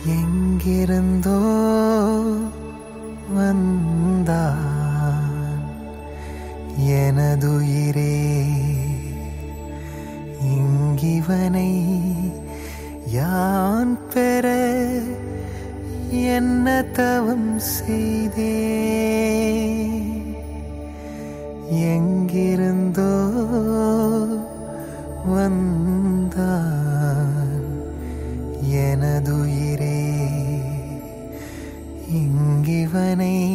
எங்கிருந்தோ வந்தான் எனதுயிரே இங்கிவனை யான் பெற என்ன தவம் செய்தே எங்கிருந்தோ வந்தான் எனதுயிரே இங்கிவனை